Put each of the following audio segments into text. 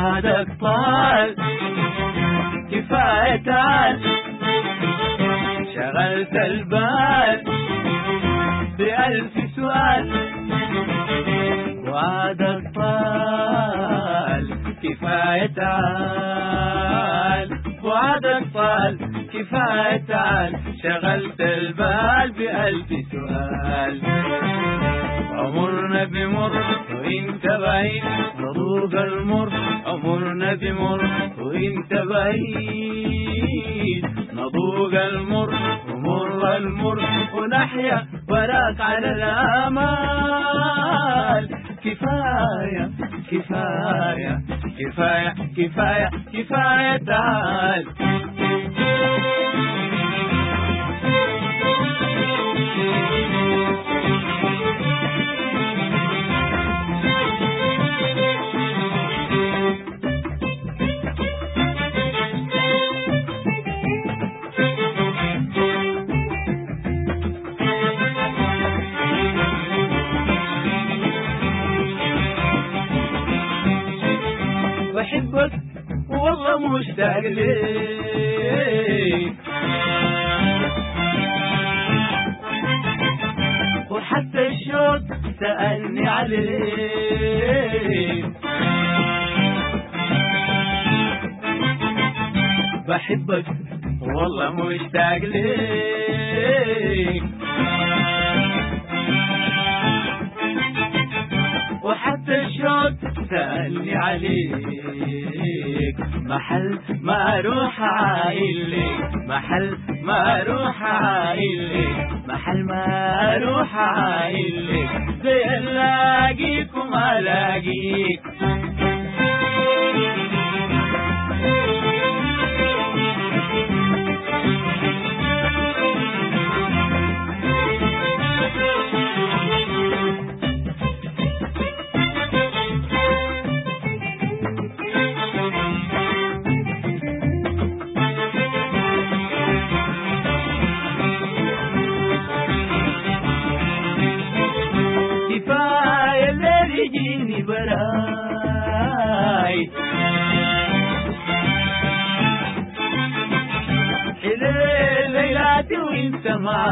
وعدك طال كفاية تعال شغلت البال بألف سؤال وعدك طال كفاية تعال وعدك طال كفاية تعال شغلت البال بألف سؤال عمرنا بمر وانت بعيد نضوق المر عمرنا بمر وانت بعيد نضوق المر ومر المر ونحيا وراك على الامال كفاية كفاية كفاية كفاية كفاية تعال بحبك والله مشتاق ليك وحتى الشوق سألني عليك بحبك والله مشتاق ليك وحتى الشوق سألني عليك محل ما اروح عايلك محل ما اروح عايلك محل ما اروح عايلك زي الاقيك وما الاقيك كفاية اللي يجيني براي إلي ليلاتي وانت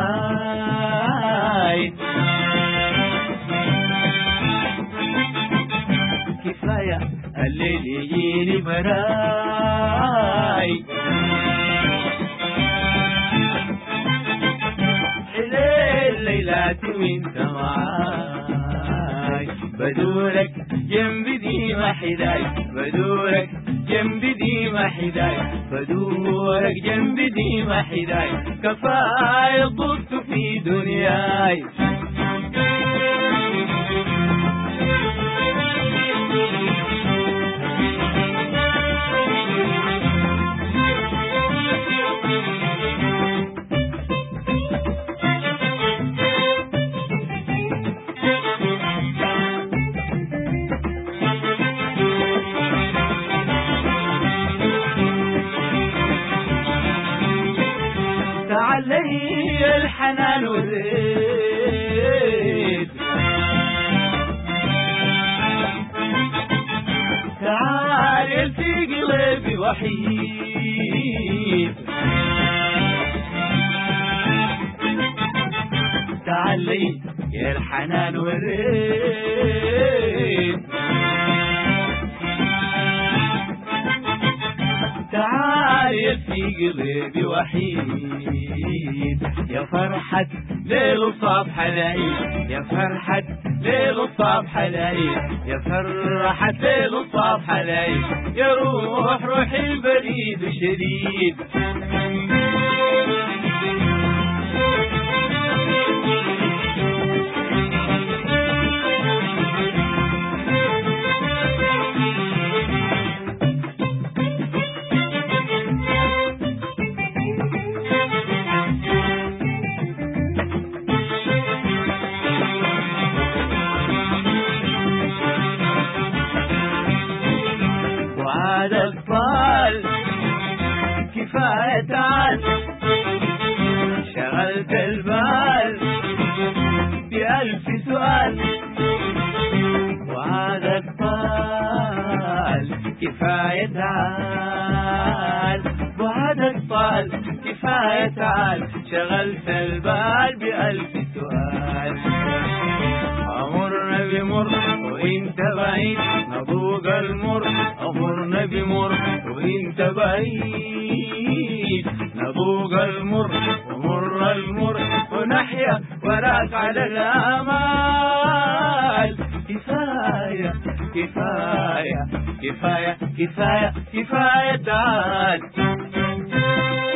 معاي كفاية الليل يجيني براي الليل ليلاتي وانت معاي بدورك جنبي دي ما حداي بدورك جنبي دي ما حداي بدورك جنبي دي ما حداي كفاية ضبط في دنياي تعالي الحنان والريد تعالي في قلبي وحيد تعالي يا الحنان والريد تعالي في قلبي وحيد يا فرحة ليل وصاب حلايل يا فرحة ليل وصاب حلايل يا فرحة ليل وصاب حلايل يا روح روحي البريد شديد وعاد الطال كفاية تعال شغلت البال بألف سؤال وعاد الطال كفاية تعال بعدك طال كفاية تعال شغلت البال بألف سؤال أمرنا بمر وإنت بعيد نذوق المر أمرنا بمر وإنت بعيد نذوق المر ومر المر ونحيا وراك على الآمال كفاية كفاية كفاية كفاية كفاية تعال